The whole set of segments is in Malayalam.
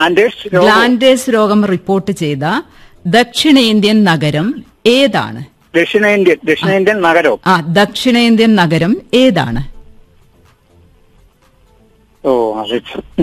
ആൻഡേഴ്സ് രോഗം ഗ്ലാൻഡേഴ്സ് രോഗം റിപ്പോർട്ട് ചെയ്ത ദക്ഷിണേന്ത്യൻ നഗരം ഏതാണ് ദക്ഷിണേന്ത്യൻ ദക്ഷിണേന്ത്യൻ നഗരവും ആ ദക്ഷിണേന്ത്യൻ നഗരം ഏതാണ് ഓ അത്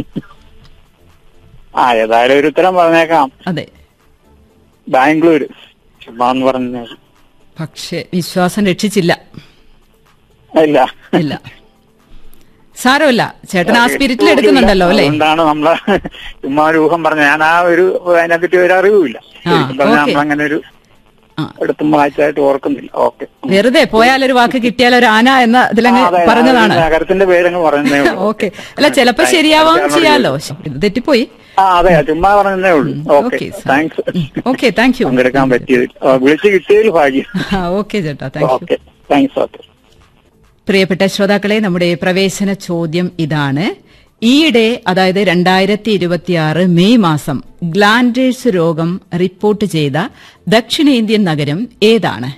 ആ ഏതായാലും ഒരു ഉത്തരം പറഞ്ഞേക്കാം അതെ ബാംഗ്ലൂര് ചുമ്മാ എന്ന് പറഞ്ഞ പക്ഷെ വിശ്വാസം രക്ഷിച്ചില്ല ഇല്ല ഇല്ല സാരമില്ല ചേട്ടൻ ആ സ്പിരിറ്റിൽ എടുക്കുന്നുണ്ടല്ലോ അല്ലേ അതുകൊണ്ടാണ് നമ്മള് ചുമ്മാ ഒരു ഊഹം പറഞ്ഞ ഞാൻ ആ ഒരു അതിനെപ്പറ്റി ഒരു അറിവുമില്ല ആ, ശരിക്കും പറഞ്ഞാൽ ഓക്കേ. നമ്മളങ്ങനെ ഒരു ആ എടുത്തും വായിച്ചായിട്ട് ഓർക്കുന്നില്ല ഓക്കെ വെറുതെ പോയാലൊരു വാക്ക് കിട്ടിയാൽ ഒരു ആന എന്ന ഇതിലങ്ങ് പറഞ്ഞതാണ് നഗരത്തിന്റെ പേരങ്ങ് പറഞ്ഞതേ ഉള്ളൂ ഓക്കെ അല്ല ചിലപ്പോ ശരിയാവാൻ ചെയ്യാലോ ഇത് തെറ്റിപ്പോയി ആ അതെ ചുമ്മാ പറഞ്ഞതേ ഉള്ളൂ okay okay sir. Thanks okay thank you പങ്കെടുക്കാൻ പറ്റിയതിൽ ആ, വിളിച്ച് കിട്ടിയതിൽ ഭാഗ്യം ഓക്കെ ചേട്ടാ thank you okay thanks okay പ്രിയപ്പെട്ട ശ്രോതാക്കളെ നമ്മുടെ പ്രവേശന ചോദ്യം ഇതാണ് ഈയിടെ അതായത് രണ്ടായിരത്തി ഇരുപത്തിയാറ് മെയ് മാസം ഗ്ലാൻഡേഴ്സ് രോഗം റിപ്പോർട്ട് ചെയ്ത ദക്ഷിണേന്ത്യൻ നഗരം ഏതാണ്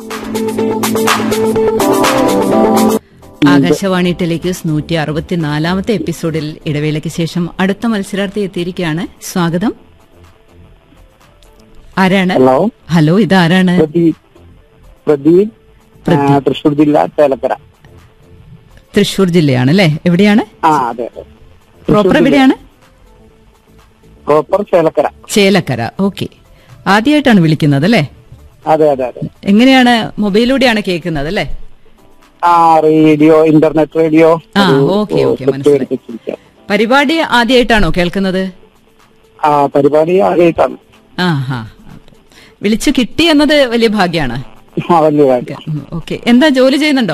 ആകാശവാണി ടെലിക്യൂസ് നൂറ്റി അറുപത്തിനാലാമത്തെ എപ്പിസോഡിൽ ഇടവേളയ്ക്ക് ശേഷം അടുത്ത മത്സരാർത്ഥി എത്തിയിരിക്കുകയാണ് സ്വാഗതം ആരാണ് ഹലോ ഹലോ ഇതാരാണ് പ്രദീപ് പ്രദീപ് ആ, തൃശ്ശൂർ ജില്ല ചേലക്കര തൃശൂർ ജില്ലയാണ് അല്ലേ എവിടെയാണ് ആ അതെ അതെ പ്രോപ്പർ എവിടെയാണ് പ്രോപ്പർ ചേലക്കര ചേലക്കര ഓക്കെ ആദ്യമായിട്ടാണ് വിളിക്കുന്നത് അല്ലേ അതെ അതെ അതെ എങ്ങനെയാണ് മൊബൈലിലൂടെയാണ് കേൾക്കുന്നത് അല്ലേ ആ റേഡിയോ ഇന്റർനെറ്റ് റേഡിയോ ആ, ഒരു, ഓക്കേ, ഓ, ഓക്കേ, സെറ്റ് മനസ്സിലായി. എടുത്തിരിക്കാം. പരിപാടി ആദ്യമായിട്ടാണോ കേൾക്കുന്നത് ആ പരിപാടി ആദ്യമായിട്ടാണ് ആ ഹാ വിളിച്ചു കിട്ടി എന്നത് വലിയ ഭാഗ്യമാണ് ആ വലിയ കാര്യം ഓക്കെ എന്താ ജോലി ചെയ്യുന്നുണ്ടോ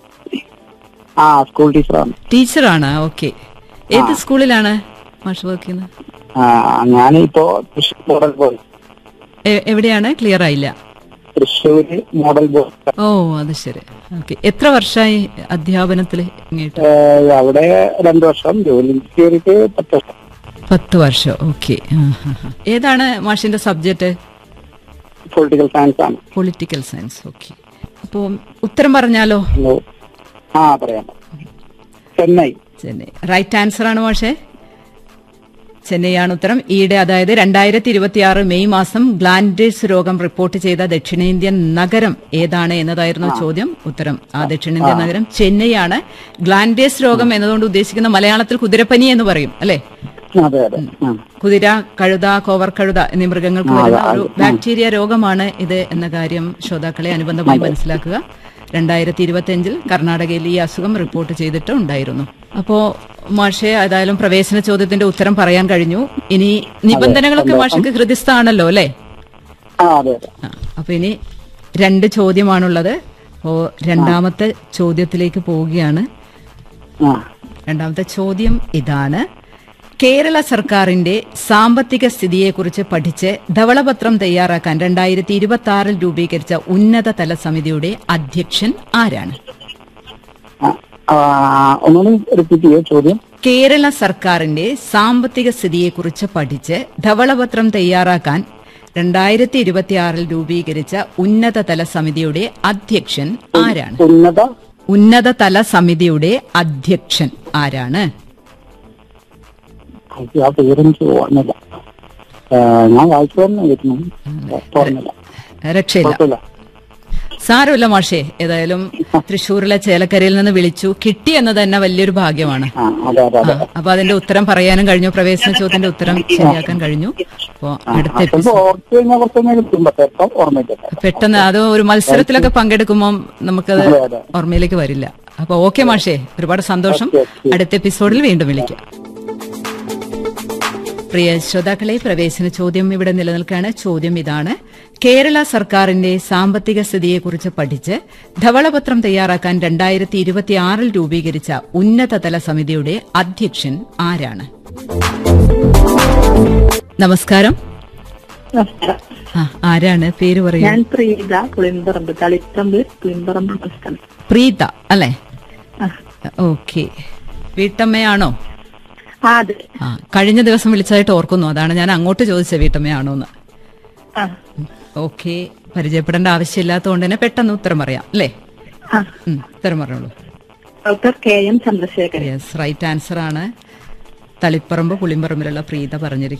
ആ സ്കൂൾ ടീച്ചറാണ് ടീച്ചറാണ് ഓക്കെ ഏത് സ്കൂളിലാണ് മാഷ് വർക്ക് ചെയ്യുന്നത് ആ ഞാനിപ്പോ തൃശ്ശൂർ മോഡൽ ബോയ് എ- എവിടെയാണ് ക്ലിയർ ആയില്ല തൃശ്ശൂര് മോഡൽ ബോയ് ഓ അത് ശരി ഓക്കെ എത്ര വർഷമായി അധ്യാപനത്തിൽ ഇങ്ങോട്ട് ഏ, അവിടെ രണ്ടു വർഷം ജോലി കയറിയിട്ട് പത്ത് വർഷം പത്ത് വർഷം ഓക്കെ ഏതാണ് മാഷിന്റെ സബ്ജക്റ്റ് പൊളിറ്റിക്കൽ സയൻസ് ആണ് പൊളിറ്റിക്കൽ സയൻസ് ഓക്കെ അപ്പോൾ ഉത്തരം പറഞ്ഞാലോ ഹലോ ആ പറയാം ചെന്നൈ ചെന്നൈ റൈറ്റ് ആൻസർ ആണ് മാഷേ ചെന്നൈയാണ് ഉത്തരം ഈയിടെ അതായത് രണ്ടായിരത്തി ഇരുപത്തിയാറ് മെയ് മാസം ഗ്ലാൻഡേഴ്സ് രോഗം റിപ്പോർട്ട് ചെയ്ത ദക്ഷിണേന്ത്യൻ നഗരം ഏതാണ് എന്നതായിരുന്നു ചോദ്യം ഉത്തരം ആ ദക്ഷിണേന്ത്യൻ നഗരം ചെന്നൈയാണ് ഗ്ലാൻഡേഴ്സ് രോഗം എന്നതുകൊണ്ട് ഉദ്ദേശിക്കുന്ന മലയാളത്തിൽ കുതിരപ്പനി എന്ന് പറയും അല്ലെ അതെ അതെ ആ കുതിര കഴുത കോവർ കഴുത എന്നീ മൃഗങ്ങൾക്ക് വരുന്ന ഒരു ബാക്ടീരിയ രോഗമാണ് ഇത് എന്ന കാര്യം ശ്രോതാക്കളെ അനുബന്ധമായി മനസ്സിലാക്കുക രണ്ടായിരത്തി ഇരുപത്തിയഞ്ചിൽ കർണാടകയിൽ ഈ അസുഖം റിപ്പോർട്ട് ചെയ്തിട്ട് ഉണ്ടായിരുന്നു അപ്പോ മാഷെ ഏതായാലും പ്രവേശന ചോദ്യത്തിന്റെ ഉത്തരം പറയാൻ കഴിഞ്ഞു ഇനി നിബന്ധനകളൊക്കെ മാഷക്ക് ഹൃദയസ്ഥാണല്ലോ അല്ലേ ആ അതെ അതെ ആ, അപ്പൊ ഇനി രണ്ട് ചോദ്യമാണുള്ളത് അപ്പോ രണ്ടാമത്തെ ചോദ്യത്തിലേക്ക് പോവുകയാണ് ആ രണ്ടാമത്തെ ചോദ്യം ഇതാണ് കേരള സർക്കാരിന്റെ സാമ്പത്തിക സ്ഥിതിയെക്കുറിച്ച് പഠിച്ച് ധവളപത്രം തയ്യാറാക്കാൻ രണ്ടായിരത്തി ഇരുപത്തി ആറിൽ രൂപീകരിച്ച ഉന്നതതല സമിതിയുടെ അധ്യക്ഷൻ ആരാണ് ആ, ആ, ഒന്നുകൂടി റിപ്പീറ്റ് ചെയ്യോ ചോദ്യം കേരള സർക്കാരിന്റെ സാമ്പത്തിക സ്ഥിതിയെക്കുറിച്ച് പഠിച്ച് ധവളപത്രം തയ്യാറാക്കാൻ രണ്ടായിരത്തി ഇരുപത്തിയാറിൽ രൂപീകരിച്ച ഉന്നതതല സമിതിയുടെ അധ്യക്ഷൻ ആരാണ് ഉന്നത ഉന്നതതല സമിതിയുടെ അധ്യക്ഷൻ ആരാണ് എനിക്ക് ആ പേരെനിക്ക് ഓർമ്മയില്ല ആ, ഞാൻ വായിച്ചു തന്നെ കേൾക്കുന്നു ഓർമ്മയില്ല രക്ഷയില്ല കുഴപ്പമില്ല സാരമില്ല മാഷേ ഏതായാലും തൃശ്ശൂരിലെ ചേലക്കരയിൽ നിന്ന് വിളിച്ചു കിട്ടി എന്നത് തന്നെ വലിയൊരു ഭാഗ്യമാണ് ആ അതെ അതെ അതെ ആ, അപ്പൊ അതിന്റെ ഉത്തരം പറയാനും കഴിഞ്ഞു പ്രവേശന ചോദ്യത്തിന്റെ ഉത്തരം ശരിയാക്കാൻ കഴിഞ്ഞു അപ്പോ അടുത്ത ചിലപ്പോ എപ്പിസോഡ് ഓർത്ത് കഴിഞ്ഞാൽ കുറച്ച് കഴിഞ്ഞാൽ കിട്ടും പക്ഷെ ഇപ്പം ഓർമ്മയില്ല പെട്ടെന്ന് അത് ഒരു മത്സരത്തിലൊക്കെ പങ്കെടുക്കുമ്പോൾ നമുക്കത് അതെ, അതെ. ഓർമ്മയിലേക്ക് വരില്ല അപ്പൊ ഓക്കെ മാഷേ ഒരുപാട് സന്തോഷം ഓക്കെ, ഓക്കെ. അടുത്ത എപ്പിസോഡിൽ വീണ്ടും വിളിക്കാം പ്രിയ ശ്രോതാക്കളെ പ്രവേശന ചോദ്യം ഇവിടെ നിലനിൽക്കുകയാണ് ചോദ്യം ഇതാണ് കേരള സർക്കാരിന്റെ സാമ്പത്തിക സ്ഥിതിയെക്കുറിച്ച് പഠിച്ച് ധവളപത്രം തയ്യാറാക്കാൻ രണ്ടായിരത്തി ഇരുപത്തിയാറിൽ രൂപീകരിച്ച ഉന്നതതല സമിതിയുടെ അധ്യക്ഷൻ ആരാണ് നമസ്കാരം ആ ആരാണ് പേര് പറയൂ ഞാൻ പ്രീത പുളിമ്പറമ്പ് തളിപ്പറമ്പ് പുളിമ്പറമ്പ് ബസ്റ്റാണ് പ്രീത അല്ലേ ഓക്കെ വീട്ടമ്മയാണോ ആ അതെ ആ കഴിഞ്ഞ ദിവസം വിളിച്ചതായിട്ട് ഓർക്കുന്നു അതാണ് ഞാൻ അങ്ങോട്ട് ചോദിച്ചത് വീട്ടമ്മയാണോ എന്ന് ആ ഓക്കെ പരിചയപ്പെടേണ്ട ആവശ്യമില്ലാത്തതുകൊണ്ട് തന്നെ പെട്ടെന്ന് ഉത്തരം പറയാം അല്ലേ ആ ഉം, ഉത്തരം പറഞ്ഞോളൂ doctor K M Chandrasekharan yes right answer ആണ് തളിപ്പറമ്പ് പുളിമ്പറമ്പിലുള്ള പ്രീത പറഞ്ഞിരിക്കുന്നത്